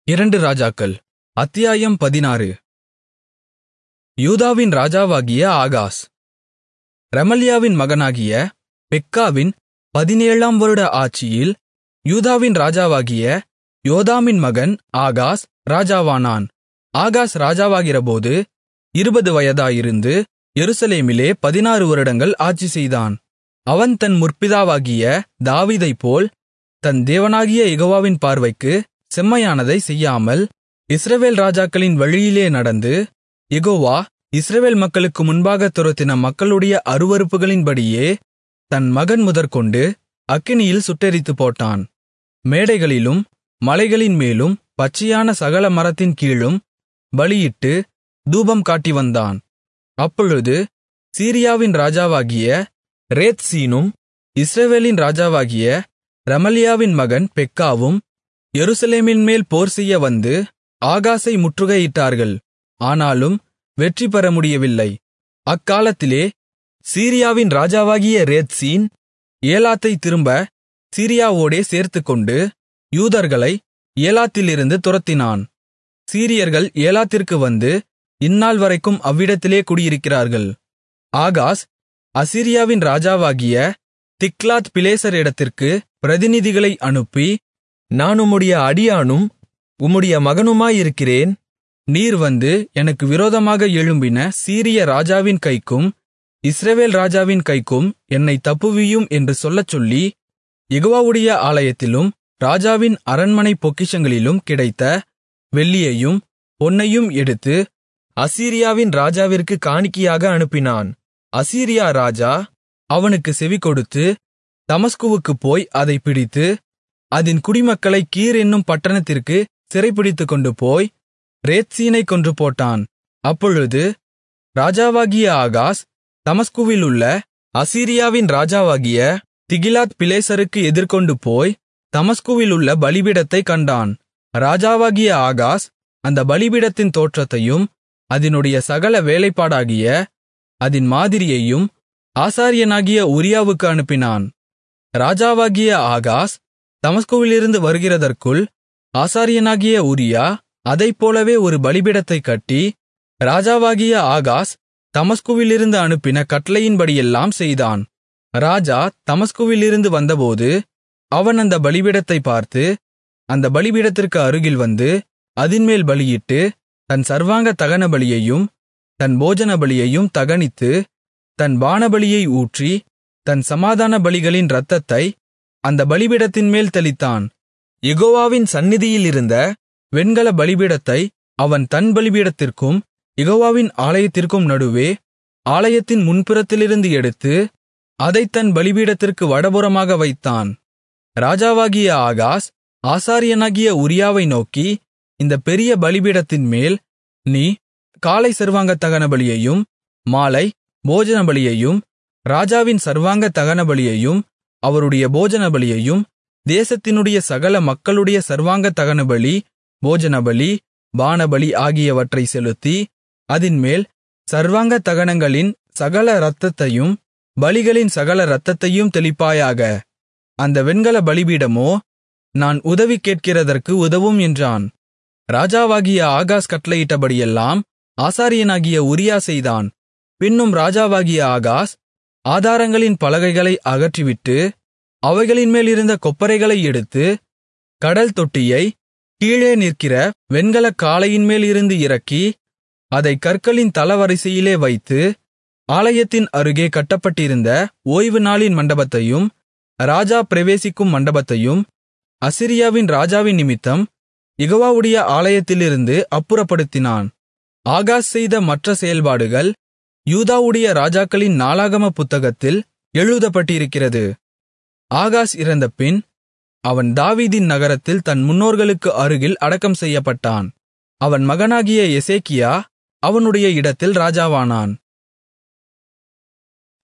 இரண்டு ராஜாக்கள் அத்தியாயம் பதினாறு யூதாவின் ராஜாவாகிய ஆகாஸ் ரெமலியாவின் மகனாகிய பெக்காவின் பதினேழாம் வருட ஆட்சியில் யூதாவின் ராஜாவாகிய யோதாமின் மகன் ஆகாஸ் ராஜாவானான் ஆகாஸ் ராஜாவாகிறபோது இருபது வயதாயிருந்து எருசலேமிலே பதினாறு வருடங்கள் ஆட்சிசெய்தான் அவன் தன் முற்பிதாவாகிய தாவீதைப்போல் தன் தேவனாகிய யெகோவாவின் பார்வைக்குச் செம்மையானதைச் செய்யாமல் இஸ்ரவேல் ராஜாக்களின் வழியிலே நடந்து யெகோவா இஸ்ரவேல் மக்களுக்கு முன்பாகத் துரத்தின மக்களுடைய அருவருப்புகளின்படியே தன் மகன் முதற்கொண்டு அக்கினியில் சுட்டெரித்துப்போட்டான் மேடைகளிலும் மலைகளின்மேலும் பச்சையான சகல மரத்தின் கீழும் பலியிட்டு தூபம் காட்டிவந்தான் அப்பொழுது சீரியாவின் ராஜாவாகிய ரேத்சீனும் இஸ்ரவேலின் ராஜாவாகிய ரெமலியாவின் மகன் பெக்காவும் எருசலேமின்மேல் போர்செய்ய வந்து ஆகாசை முற்றுகையிட்டார்கள் ஆனாலும் வெற்றி பெற முடியவில்லை அக்காலத்திலே சீரியாவின் ராஜாவாகிய ரேத்சீன் ஏலாத்தைத் திரும்ப சீரியாவோடே சேர்த்துக்கொண்டு யூதர்களை ஏலாத்திலிருந்து துரத்தினான் சீரியர்கள் ஏலாத்திற்கு வந்து இந்நாள்வரைக்கும் அவ்விடத்திலே குடியிருக்கிறார்கள் ஆகாஸ் அசீரியாவின் ராஜாவாகிய திக்லாத் பிலேசரிடத்திற்கு பிரதிநிதிகளை அனுப்பி நான் உம்முடைய அடியானும் உம்முடைய மகனுமாயிருக்கிறேன் நீர் வந்து எனக்கு விரோதமாக எழும்பின சீரிய ராஜாவின் கைக்கும் இஸ்ரவேல் ராஜாவின் கைக்கும் என்னை தப்புவியும் என்று சொல்லச்சொல்லி யெகோவாவுடைய ஆலயத்திலும் ராஜாவின் அரண்மனை பொக்கிஷங்களிலும் கிடைத்த வெள்ளியையும் பொன்னையும் எடுத்து அசீரியாவின் ராஜாவிற்கு காணிக்கையாக அனுப்பினான் அசீரியா ராஜா அவனுக்கு செவிகொடுத்து தமஸ்குவுக்குப் போய் அதைப் பிடித்து அதின் குடிமக்களை கீர் என்னும் பட்டணத்திற்கு சிறைபிடித்துக்கொண்டு போய் ரேத்சீனைக் கொன்று போட்டான் அப்பொழுது ராஜாவாகிய ஆகாஸ் தமஸ்குவிலுள்ள அசீரியாவின் ராஜாவாகிய திகிலாத் பிலேசருக்கு எதிர்கொண்டு போய் தமஸ்குவிலுள்ள பலிபீடத்தைக் கண்டான் ராஜாவாகிய ஆகாஸ் அந்த பலிபீடத்தின் தோற்றத்தையும் அதனுடைய சகல வேலைப்பாடாகிய அதின் மாதிரியையும் ஆசாரியனாகிய உரியாவுக்கு அனுப்பினான் ராஜாவாகிய ஆகாஸ் தமஸ்குவிலிருந்து வருகிறதற்குள் ஆசாரியனாகிய உரியா அதைப்போலவே ஒரு பலிபீடத்தைக் கட்டி ராஜாவாகிய ஆகாஸ் தமஸ்குவிலிருந்து அனுப்பின கட்டளையின்படியெல்லாம் செய்தான் ராஜா தமஸ்குவிலிருந்து வந்தபோது அவன் அந்த பலிபீடத்தைப் பார்த்து அந்த பலிபீடத்திற்கு அருகில் வந்து அதின்மேல் பலியிட்டு தன் சர்வாங்க தகனபலியையும் தன் போஜனபலியையும் தகனித்து தன் பானபலியை ஊற்றி தன் சமாதான பலிகளின் இரத்தத்தை அந்த பலிபீடத்தின்மேல் தெளித்தான் யெகோவாவின் சந்நிதியிலிருந்த வெண்கல பலிபீடத்தை அவன் தன் பலிபீடத்திற்கும் யெகோவாவின் ஆலயத்திற்கும் நடுவே ஆலயத்தின் முன்புறத்திலிருந்து எடுத்து அதைத் தன் பலிபீடத்திற்கு வடபுறமாக வைத்தான் ராஜாவாகிய ஆகாஸ் ஆசாரியனாகிய உரியாவை நோக்கி இந்த பெரிய பலிபீடத்தின்மேல் நீ காலை சர்வாங்க தகனபலியையும் மாலை போஜனபலியையும் ராஜாவின் சர்வாங்க தகனபலியையும் அவருடைய போஜனபலியையும் தேசத்தினுடைய சகல மக்களுடைய சர்வாங்க தகனபலி போஜனபலி பானபலி ஆகியவற்றை செலுத்தி அதின்மேல் சர்வாங்க தகனங்களின் சகல இரத்தத்தையும் பலிகளின் சகல இரத்தத்தையும் தெளிப்பாயாக அந்த வெண்கல பலிபீடமோ நான் உதவி கேட்கிறதற்கு உதவும் என்றான் ராஜாவாகிய ஆகாஸ் கட்டளையிட்டபடியெல்லாம் ஆசாரியனாகிய உரியா செய்தான் பின்னும் ராஜாவாகிய ஆகாஸ் ஆதாரங்களின் பலகைகளை அகற்றிவிட்டு அவைகளின்மேல் இருந்த கொப்பரைகளை எடுத்து கடல் தொட்டியை கீழே நிற்கிற வெண்கலக் காளையின்மேல் இருந்து இறக்கி அதை கற்களின் தளவரிசையிலே வைத்து ஆலயத்தின் அருகே கட்டப்பட்டிருந்த ஓய்வு நாளின் மண்டபத்தையும் ராஜா பிரவேசிக்கும் மண்டபத்தையும் அசிரியாவின் ராஜாவின் நிமித்தம் யெகோவாவுடைய ஆலயத்திலிருந்து அப்புறப்படுத்தினான் ஆகாஸ் செய்த மற்ற செயல்பாடுகள் யூதாவுடைய ராஜாக்களின் நாளாகம புத்தகத்தில் எழுதப்பட்டிருக்கிறது ஆகாஸ் இறந்தபின் அவன் தாவீதின் நகரத்தில் தன் முன்னோர்களுக்கு அருகில் அடக்கம் செய்யப்பட்டான் அவன் மகனாகிய எசேக்கியா அவனுடைய இடத்தில் ராஜாவானான்